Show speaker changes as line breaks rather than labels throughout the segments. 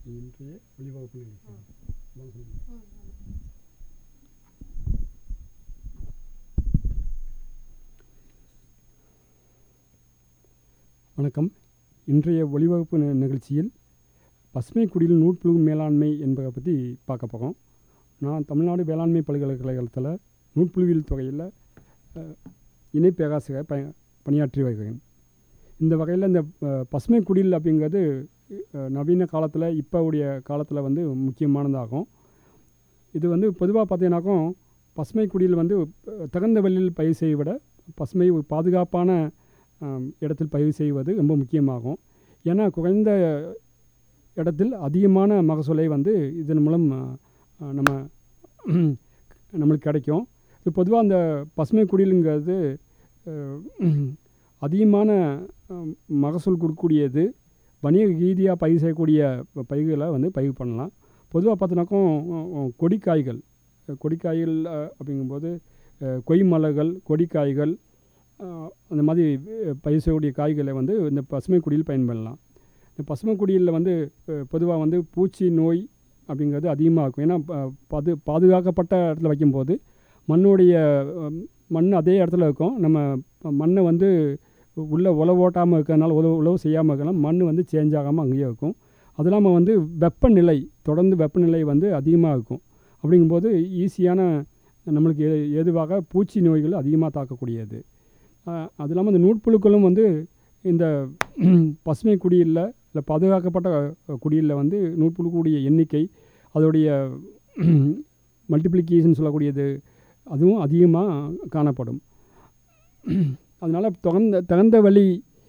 இன்றைய ஒளிவகுப்பு நிகழ்ச்சி அதான் சொல்லுங்க. வணக்கம் இன்றைய ஒளிவகுப்பு நி- நிகழ்ச்சியில் பசுமை குடியில் நூற்புழு மேலாண்மை என்பதை பற்றி பார்க்க போகிறோம் நான் தமிழ்நாடு வேளாண்மை பல்கலைக்கழகத்தில் நூற்புழுவியல் துறையில் அஹ், இணை பேராசிரியர் ப பணியாற்றி வருகிறேன் இந்த வகையில் இந்த அஹ், பசுமை குடில் அப்படிங்கிறது அஹ், நவீன காலத்தில் இப்போ உடைய காலத்தில் வந்து முக்கியமானதாகும் இது வந்து பொதுவாக பார்த்தீங்கன்னாக்கும் பசுமை குடியில் வந்து அஹ், திறந்த வெளியில் பயிர் செய்வதை விட பசுமை ஒரு பாதுகாப்பான ஆம், இடத்தில் பயிர் செய்வது ரொம்ப முக்கியமாகும் ஏன்னா குறைந்த இடத்தில் அதிகமான மகசூலை வந்து இதன் மூலம் அஹ், அஹ், நம்ம நம்மளுக்கு கிடைக்கும் இது பொதுவாக அந்த பசுமை குடிலுங்கிறது அஹ், அதிகமான அஹ், மகசூல் கொடுக்கக்கூடியது வணிக ரீதியாக பயிர் செய்யக்கூடிய ப- பயிர்களை வந்து பயிர் பண்ணலாம் பொதுவாக பார்த்தோன்னாக்கும் அஹ், அஹ், கொடிக்காய்கள் அஹ், கொடிக்காய்கள் அஹ், அப்படிங்கும்போது அஹ், கொய் மலர்கள் கொடிக்காய்கள் அஹ், அந்த மாதிரி அஹ், பயிர் செய்யக்கூடிய காய்களை வந்து இந்த பசுமை குடியில் பயன்படலாம் இந்த பசுமை குடியில் வந்து பொதுவாக வந்து பூச்சி நோய் அப்படிங்கிறது அதிகமாக இருக்கும் ஏன்னா ப- பாது பாதுகாக்கப்பட்ட இடத்துல வைக்கும்போது மண்ணுடைய அஹ், மண் அதே இடத்துல இருக்கும் நம்ம மண்ணை வந்து உள்ளே உழவு ஓட்டாமல் இருக்கிறதுனால உழவு உழவு செய்யாமல் இருக்கலாம் மண் வந்து சேஞ்ச் ஆகாமல் அங்கேயே இருக்கும் அது இல்லாமல் வந்து வெப்பநிலை தொடர்ந்து வெப்பநிலை வந்து அதிகமாக இருக்கும் அப்படிங்கும்போது ஈஸியான நம்மளுக்கு ஏ- ஏதுவாக பூச்சி நோய்கள் அதிகமாக தாக்கக்கூடியது அஹ், அது இல்லாமல் இந்த நூற்புழுக்களும் வந்து இந்த பசுமை குடியில் இல்லை பாதுகாக்கப்பட்ட அஹ், குடியில் வந்து நூற்புழுக்கூடிய எண்ணிக்கை அதோடைய மல்டிப்ளிகேஷன் சொல்லக்கூடியது அதுவும் அதிகமாக காணப்படும் அதனால் தகுந்த தகுந்த வழி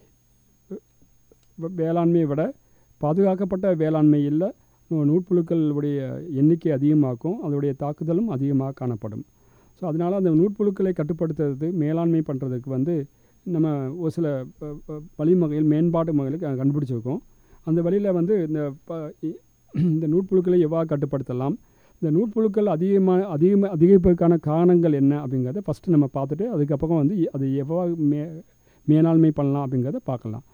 வே- வேளாண்மையை விட பாதுகாக்கப்பட்ட வேளாண்மையில் நூ- நூற்புழுக்களுடைய எண்ணிக்கை அதிகமாக்கும் அதோடைய தாக்குதலும் அதிகமாக காணப்படும் ஸோ அதனால் அந்த நூற்புழுக்களை கட்டுப்படுத்துறது மேலாண்மை பண்ணுறதுக்கு வந்து நம்ம ஒரு சில அஹ், அஹ், வழிமுறைகள் மேம்பாட்டு முறைகளை க- கண்டுபிடிச்சிருக்கோம் அந்த வழியில் வந்து இந்த ப இ- இந்த நூற்புழுக்களை எவ்வாறு கட்டுப்படுத்தலாம் இந்த நூற்புழுக்கள் அதிகமாக அதிகமாக அதிகரிப்பதற்கான காரணங்கள் என்ன அப்படிங்கிறத ஃபஸ்ட்டு நம்ம பார்த்துட்டு அதுக்கப்புறம் வந்து எ- அது எவ்வாறு மே மேலாண்மை பண்ணலாம் அப்படிங்கிறத பார்க்கலாம்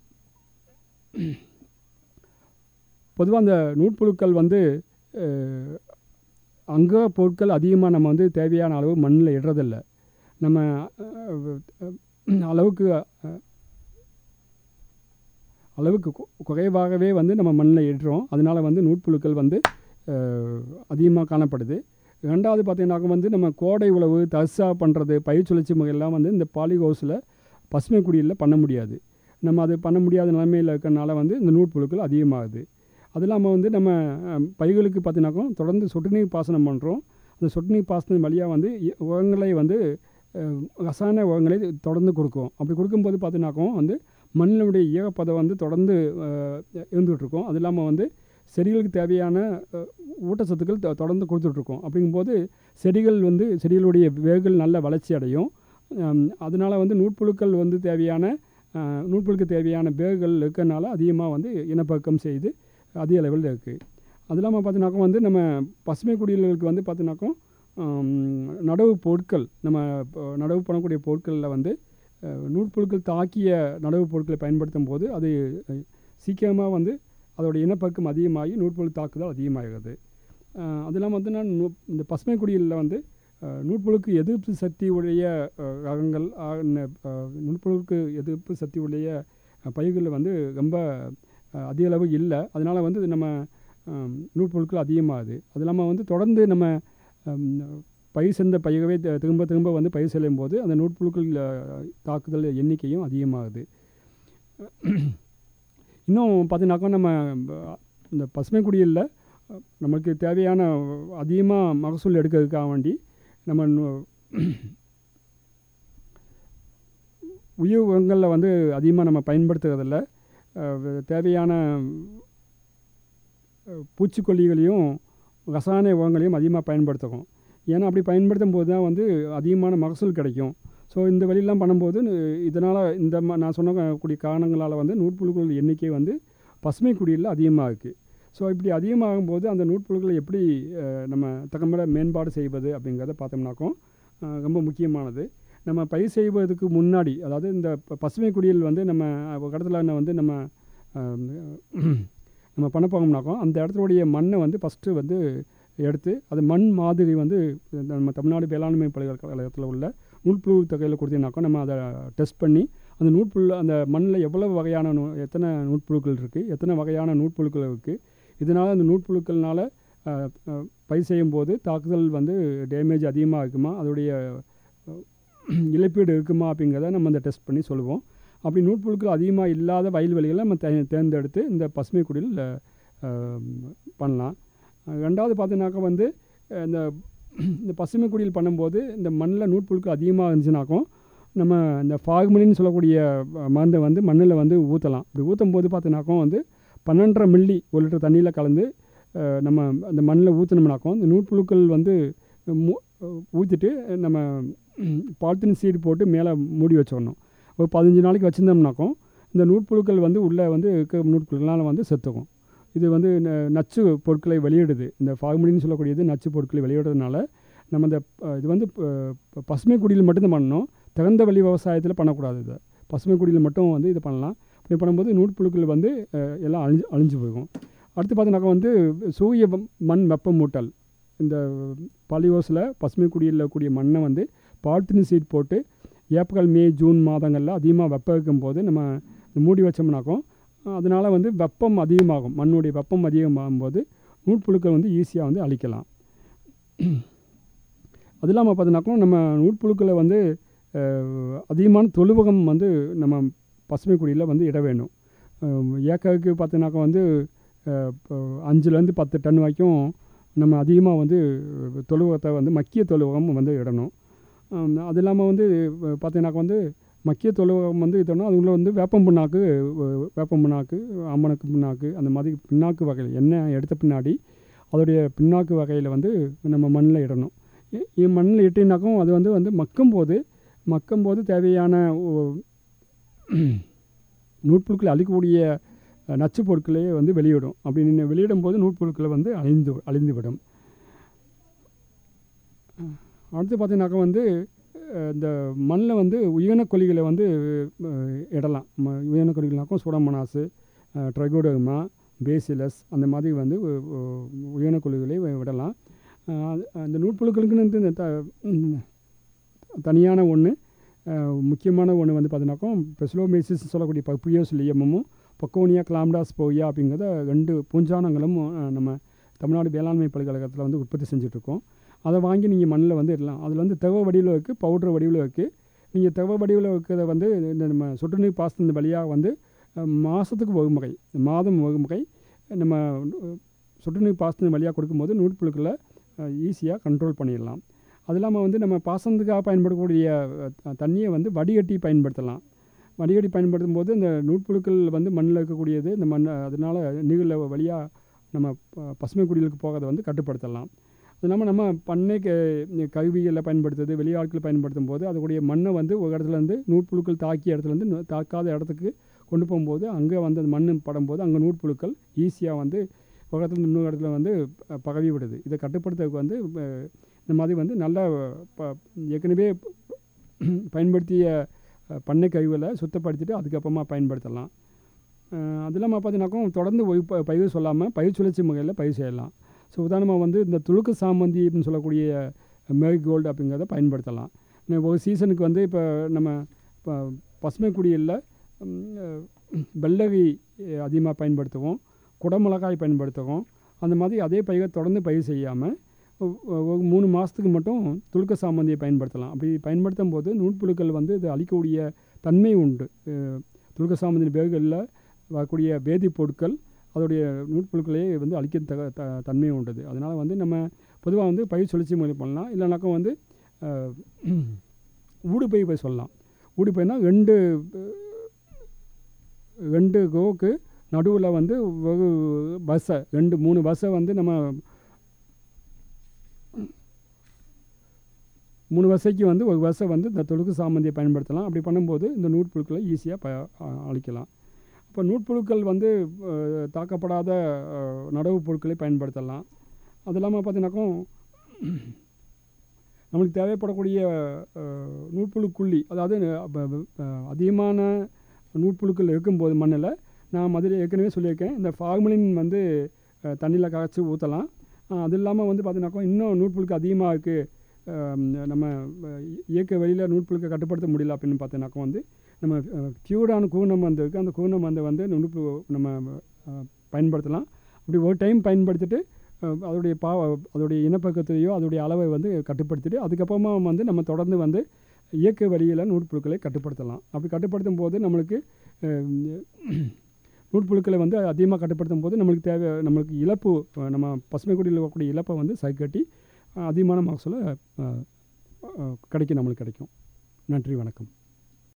பொதுவாக அந்த நூற்புழுக்கள் வந்து அஹ், அங்க பொருட்கள் அதிகமாக நம்ம வந்து தேவையான அளவு மண்ணில் இடுறதில்ல நம்ம அஹ், அஹ், அளவுக்கு அஹ், அளவுக்கு கு- குறைவாகவே வந்து நம்ம மண்ணில் இடுறோம் அதனால வந்து நூற்புழுக்கள் வந்து அதிகமாக காணப்படுது ரெண்டாவது பார்த்தீங்கன்னாக்க வந்து நம்ம கோடை உழவு தர்சா பண்ணுறது பயிர் சுழற்சி முறையெல்லாம் வந்து இந்த பாலிகோஸில் பசுமை குடியில் பண்ண முடியாது நம்ம அது பண்ண முடியாத நிலைமையில் இருக்கிறனால வந்து இந்த நூற்புழுக்கள் அதிகமாகுது அது இல்லாமல் வந்து நம்ம அஹ், பயிர்களுக்கு பார்த்தீங்கன்னாக்கும் தொடர்ந்து சொட்டு நீர் பாசனம் பண்ணுறோம் அந்த சொட்டு நீர் பாசனம் வழியாக வந்து இ- உரங்களை வந்து அஹ், ரசாயன உரங்களை தொடர்ந்து கொடுக்கும் அப்படி கொடுக்கும்போது பார்த்தீங்கன்னாக்கும் வந்து மண்ணினுடைய ஈரப்பதம் வந்து தொடர்ந்து அஹ், இருந்துகிட்ருக்கும் அது இல்லாமல் வந்து செடிகளுக்கு தேவையான அஹ், ஊட்டச்சத்துக்கள் தொ- தொடர்ந்து கொடுத்துட்ருக்கோம் அப்படிங்கும்போது செடிகள் வந்து செடிகளுடைய வேர்கள் நல்ல வளர்ச்சி அடையும் அதனால் வந்து நூற்புழுக்கள் வந்து தேவையான அஹ், நூற்புழுக்கு தேவையான வேர்கள் இருக்கிறனால அதிகமாக வந்து இனப்பெருக்கம் செய்து அதிக லெவலில் இருக்குது அது இல்லாமல் பார்த்தீங்கன்னாக்கா வந்து நம்ம பசுமை குடிகளுக்கு வந்து பார்த்தீங்கன்னாக்கா நடவு பொருட்கள் நம்ம இப்போ நடவு பண்ணக்கூடிய பொருட்களில் வந்து அஹ், நூற்புழுக்கள் தாக்கிய நடவு பொருட்களை பயன்படுத்தும் போது அது சீக்கிரமாக வந்து அதோட இனப்பெருக்கம் அதிகமாகி நூற்புழு தாக்குதல் அதிகமாகிறது அஹ், அது இல்லாமல் வந்து நான் நூ- இந்த பசுமை குடியில் வந்து அஹ், நூற்புழுக்கு எதிர்ப்பு சக்தி உடைய அஹ், ரகங்கள் அஹ், ந- அஹ், நூற்புழுக்கு எதிர்ப்பு சக்தி உடைய அஹ், பயிர்கள் வந்து ரொம்ப அஹ், அதிக அளவு இல்லை அதனால் வந்து நம்ம அஹ், நூற்புழுக்கள் அதிகமாகுது அது இல்லாமல் வந்து தொடர்ந்து நம்ம ஹம், பயிர் செஞ்ச பயிரவே தி- திரும்ப திரும்ப வந்து பயிர் செய்யும் போது அந்த நூற்புழுக்கள் அஹ், தாக்குதல் எண்ணிக்கையும் அதிகமாகுது இன்னும் பார்த்தீங்கன்னாக்கா நம்ம அஹ், இந்த பசுமை குடியில் நமக்கு தேவையான அதிகமாக மகசூல் எடுக்கிறதுக்காக வேண்டி நம்ம நு- உயிர் உரங்களில் வந்து அதிகமாக நம்ம பயன்படுத்துறதில்ல அஹ், தேவையான அஹ், பூச்சிக்கொல்லிகளையும் ரசாயன உரங்களையும் அதிகமாக பயன்படுத்துகிறோம் ஏன்னா அப்படி பயன்படுத்தும் போது தான் வந்து அதிகமான மகசூல் கிடைக்கும் ஸோ இந்த வழியெல்லாம் பண்ணும்போது இதனால் இந்த ம- நான் சொன்னக்கூடிய காரணங்களால் வந்து நூற்புழுக்கள் எண்ணிக்கை வந்து பசுமை குடியில் அதிகமாக இருக்குது ஸோ இப்படி அதிகமாகும் போது அந்த நூற்புழுக்களை எப்படி அஹ், நம்ம தகம்பட மேம்பாடு செய்வது அப்படிங்கிறத பார்த்தோம்னாக்கும் அஹ், ரொம்ப முக்கியமானது நம்ம பயிர் செய்வதற்கு முன்னாடி அதாவது இந்த ப- பசுமை குடியில் வந்து நம்ம ஒரு இடத்துல வந்து நம்ம அஹ், நம்ம பண்ண போகணும்னாக்கோ அந்த இடத்துடைய மண்ணை வந்து ஃபஸ்ட்டு வந்து எடுத்து அது மண் மாதிரி வந்து இந்த நம்ம தமிழ்நாடு வேளாண்மை பல்கலைக்கழகத்தில் உள்ள நூற்புழு தொகையில் கொடுத்தீங்கன்னாக்கா நம்ம அதை டெஸ்ட் பண்ணி அந்த நூற்புழு அந்த மண்ணில் எவ்வளவு வகையான நூ எத்தனை நூற்புழுக்கள் இருக்குது எத்தனை வகையான நூற்புழுக்கள் இருக்குது இதனால் அந்த நூற்புழுக்கள்னால அஹ், அஹ், பயிர் செய்யும்போது தாக்குதல் வந்து டேமேஜ் அதிகமாக இருக்குமா அதோடைய அஹ், இழப்பீடு இருக்குமா அப்படிங்கிறத நம்ம அந்த டெஸ்ட் பண்ணி சொல்லுவோம் அப்படி நூற்புழுக்கள் அதிகமாக இல்லாத வயல்வெளிகளை நம்ம தே தேர்ந்தெடுத்து இந்த பசுமை குடியில் அஹ், பண்ணலாம் அஹ், ரெண்டாவது பார்த்தீங்கன்னாக்கா வந்து அஹ், இந்த இந்த பசுமை குடியில் பண்ணும்போது இந்த மண்ணில் நூற்புழுக்கள் அதிகமாக இருந்துச்சுனாக்கும் நம்ம இந்த ஃபாகுமலின்னு சொல்லக்கூடிய அஹ், மருந்தை வந்து மண்ணில் வந்து ஊற்றலாம் இப்படி ஊற்றும் போது பார்த்தீங்கன்னாக்கும் வந்து பன்னெண்டரை மில்லி ஒரு லிட்டர் தண்ணியில் கலந்து அஹ், நம்ம அந்த மண்ணில் ஊற்றினோம்னாக்கும் இந்த நூற்புழுக்கள் வந்து மூ ஊற்றிட்டு நம்ம பாலித்தீன் சீடு போட்டு மேலே மூடி வச்சிடணும் ஒரு பதினஞ்சு நாளைக்கு வச்சுருந்தோம்னாக்கும் இந்த நூற்புழுக்கள் வந்து உள்ளே வந்து இருக்க நூற்புழுக்கள்னால வந்து செத்துக்கும் இது வந்து ந- நச்சு பொருட்களை வெளியிடுது இந்த ஃபார்முலின்னு சொல்லக்கூடியது நச்சு பொருட்களை வெளியிடுறதுனால நம்ம இந்த அஹ், இது வந்து ப- ப- பசுமை குடியில் மட்டும்தான் பண்ணணும் திறந்த வெளி விவசாயத்தில் பண்ணக்கூடாது இதை பசுமை குடியில் மட்டும் வந்து இது பண்ணலாம் இப்படி பண்ணும்போது நூற்புழுக்கள் வந்து அஹ், எல்லாம் அழிஞ்சு அழிஞ்சு போகும் அடுத்து பார்த்தீங்கன்னாக்கா வந்து சூரிய வம்- மண் வெப்பமூட்டல் இந்த பாலியோஸில் பசுமை குடியில் கூடிய மண்ணை வந்து பாலித்தீன் சீட் போட்டு ஏப்ரல் மே ஜூன் மாதங்களில் அதிகமாக வெப்பம் இருக்கும்போது நம்ம மூடி வச்சோம்னாக்கும் அதனால் வந்து வெப்பம் அதிகமாகும் மண்ணுடைய வெப்பம் அதிகமாகும் போது நூற்புழுக்கள் வந்து ஈஸியாக வந்து அழிக்கலாம் அது இல்லாமல் பார்த்தீங்கன்னாக்கும் நம்ம நூற்புழுக்களை வந்து அஹ், அதிகமான தொழுவகம் வந்து நம்ம பசுமை குடியில் வந்து இட வேண்டும் அஹ், ஏக்கருக்கு பார்த்தீங்கன்னாக்கா வந்து அஹ், இப்போ அஞ்சுலேருந்து பத்து டன் வரைக்கும் நம்ம அதிகமாக வந்து தொழுவகத்தை வந்து மக்கிய தொழுவகம் வந்து இடணும் அஹ், அது இல்லாமல் வந்து அஹ், பார்த்தீங்கன்னாக்கா வந்து மக்கிய தொழுவகம் வந்து இதோன்னா அது உள்ள வந்து வேப்பம் புண்ணாக்கு அஹ், வேப்பம் புண்ணாக்கு அம்மனுக்கு புண்ணாக்கு அந்த மாதிரி பின்னாக்கு வகையில் எண்ணெய் எடுத்த பின்னாடி அதோடைய பின்னாக்கு வகையில் வந்து நம்ம மண்ணில் இடணும் இ- இ- மண்ணில் இட்டினாக்கும் அது வந்து வந்து மக்கும்போது மக்கும்போது தேவையான ஓ- நூற்புழுக்களை அழிக்கக்கூடிய அஹ், நச்சு பொருட்களை வந்து வெளியிடும் அப்படி நின்னு வெளியிடும் போது நூற்புழுக்களை வந்து அழிந்து அழிந்துவிடும் அஹ், அடுத்து பார்த்தீங்கன்னாக்கா வந்து அஹ், இந்த மண்ணில் வந்து உயிரின கொல்லிகளை வந்து அஹ், இடலாம் ம- உயிரின கொல்லிகள்னாக்கும் சூடமனாசு ட்ரைகோடர்மா பேசிலஸ் அந்த மாதிரி வந்து உ- உ- உயிரின கொல்லிகளை வி- விடலாம் அஹ், அது- அந்த நூற்புழுக்களுக்குன்னு வந்து இந்த த ம், தனியான ஒன்று முக்கியமான ஒன்று வந்து பார்த்தீங்கன்னாக்கா பெஸ்லோமேசிஸ் சொல்லக்கூடிய பப்பியோஸ் லியமும் பக்கோனியா கிளாம்டாஸ் போயா அப்படிங்கிறத ரெண்டு பூஞ்சானங்களும் அஹ், நம்ம தமிழ்நாடு வேளாண்மை பல்கலைக்கழகத்தில் வந்து உற்பத்தி செஞ்சுட்ருக்கோம் அதை வாங்கி நீங்கள் மண்ணில் வந்து இடலாம் அதில் வந்து தெவ வடிவில் இருக்குது பவுட்ரு வடிவில் இருக்குது நீங்கள் தெவ வடிவில் இருக்கிறத வந்து இந்த நம்ம சொட்டு நீர் பாசத்தின் வழியாக வந்து அஹ், மாதத்துக்கு ஒரு முறை மாதம் ஒரு முறை நம்ம அஹ், சொட்டு நீர் பாசத்தின் வழியாக கொடுக்கும்போது நூற்புழுக்களை ஈஸியாக கண்ட்ரோல் பண்ணிடலாம் அது இல்லாமல் வந்து நம்ம பாசனத்துக்காக பயன்படக்கூடிய அஹ், தண்ணியை வந்து வடிகட்டி பயன்படுத்தலாம் வடிகட்டி பயன்படுத்தும் போது இந்த நூற்புழுக்கள் வந்து மண்ணில் இருக்கக்கூடியது இந்த மண் அதனால் நீரில் வழியாக நம்ம ப- பசுமை குடிலுக்கு போகிறத வந்து கட்டுப்படுத்தலாம் அது இல்லாமல் நம்ம பண்ணை க- கருவிகளில் பயன்படுத்துறது வெளியாட்கள் பயன்படுத்தும் போது அதுக்கூடிய மண்ணை வந்து ஒரு இடத்துல இருந்து நூற்புழுக்கள் தாக்கிய இடத்துலேருந்து நு- தாக்காத இடத்துக்கு கொண்டு போகும்போது அங்கே வந்து அந்த மண் படும்போது அங்கே நூற்புழுக்கள் ஈஸியாக வந்து ஒரு இடத்துல இருந்து இன்னொரு இடத்துல வந்து ப- பரவி விடுது இதை கட்டுப்படுத்துறதுக்கு வந்து அஹ், இந்த மாதிரி வந்து நல்ல ப ஏற்கனவே பயன்படுத்திய அஹ், பண்ணை கழிவுகளை சுத்தப்படுத்திட்டு அதுக்கப்புறமா பயன்படுத்தலாம் அஹ், அது இல்லாமல் பார்த்தீங்கன்னாக்கும் தொடர்ந்து ஒய் ப- பயிர் சொல்லாமல் பயிர் சுழற்சி முறையில் பயிர் செய்யலாம் ஸோ உதாரணமாக வந்து இந்த துளுக்கு சாமந்தி அப்படின்னு சொல்லக்கூடிய மேரிகோல்டு அப்படிங்கிறத பயன்படுத்தலாம் இன்னும் ஒரு சீசனுக்கு வந்து இப்போ நம்ம இப்போ பசுமை குடியில் வெள்ளரி அதிகமாக பயன்படுத்துவோம் குடமிளகாய் பயன்படுத்துவோம் அந்த மாதிரி அதே பயிரை தொடர்ந்து பயிர் செய்யாமல் ஒரு மூணு மாதத்துக்கு மட்டும் துளுக்க சாமந்தியை பயன்படுத்தலாம் அப்படி பயன்படுத்தும் போது நூற்புழுக்கள் வந்து இது அழிக்கக்கூடிய தன்மை உண்டு அஹ் துளுக்க சாமந்தி வேர்களில் வரக்கூடிய வேதிப்பொருட்கள் அதோடைய நூற்புழுக்களே வந்து அழிக்க தக த தன்மை உண்டுது அதனால் வந்து நம்ம பொதுவாக வந்து பயிர் சுழற்சி முறை பண்ணலாம் இல்லைனாக்கா வந்து அஹ், ஊடு பயிர் போய் சொல்லலாம் ஊடு பயிர்னா ரெண்டு அஹ், ரெண்டு கோவுக்கு நடுவில் வந்து ஒரு பஸ்ஸை ரெண்டு மூணு பஸ்ஸை வந்து நம்ம மூணு வசைக்கு வந்து ஒரு வசை வந்து இந்த தொழுக்கு சாமந்தியை பயன்படுத்தலாம் அப்படி பண்ணும்போது இந்த நூற்புழுக்களை ஈஸியாக ப அ- அழிக்கலாம் இப்போ நூற்புழுக்கள் வந்து அஹ், தாக்கப்படாத அஹ், நடவு பொருட்களை பயன்படுத்தலாம் அது இல்லாமல் பார்த்தீங்கன்னாக்கும் நம்மளுக்கு தேவைப்படக்கூடிய அஹ், நூற்புழுக்குள்ளி அதாவது அஹ், ப- ப- அஹ், அதிகமான நூற்புழுக்கள் இருக்கும்போது மண்ணில் நான் மதுரை ஏற்கனவே சொல்லியிருக்கேன் இந்த ஃபார்மலின் வந்து தண்ணியில் கரைச்சி ஊற்றலாம் அது இல்லாமல் வந்து பார்த்தீங்கன்னாக்கா இன்னும் நூற்புழுக்கு அதிகமாக இருக்குது நம்ம அஹ், இயற்கை வழியில் நூற்புழுக்கை கட்டுப்படுத்த முடியல அப்படின்னு பார்த்தீங்கன்னாக்கா வந்து நம்ம பியூர்டான கூனம் வந்து இருக்குது அந்த கூனம் வந்து வந்து நுணுப்பு நம்ம அஹ், பயன்படுத்தலாம் அப்படி ஒரு டைம் பயன்படுத்திட்டு அஹ், அதோடைய பா அதோடைய இனப்பக்கத்தையோ அதோடைய அளவை வந்து கட்டுப்படுத்திட்டு அதுக்கப்புறமா வந்து நம்ம தொடர்ந்து வந்து இயற்கை வழியில் நூற்புழுக்களை கட்டுப்படுத்தலாம் அப்படி கட்டுப்படுத்தும் போது நம்மளுக்கு அஹ், நூற்புழுக்களை வந்து அதிகமாக கட்டுப்படுத்தும் போது நம்மளுக்கு தேவை நம்மளுக்கு இழப்பு அஹ், நம்ம பசுமை குடியில் இருக்கக்கூடிய இழப்பை வந்து சரி கட்டி அஹ், அதிகமான மகசூலை அஹ், அஹ், கிடைக்கும் நம்மளுக்கு கிடைக்கும் நன்றி வணக்கம்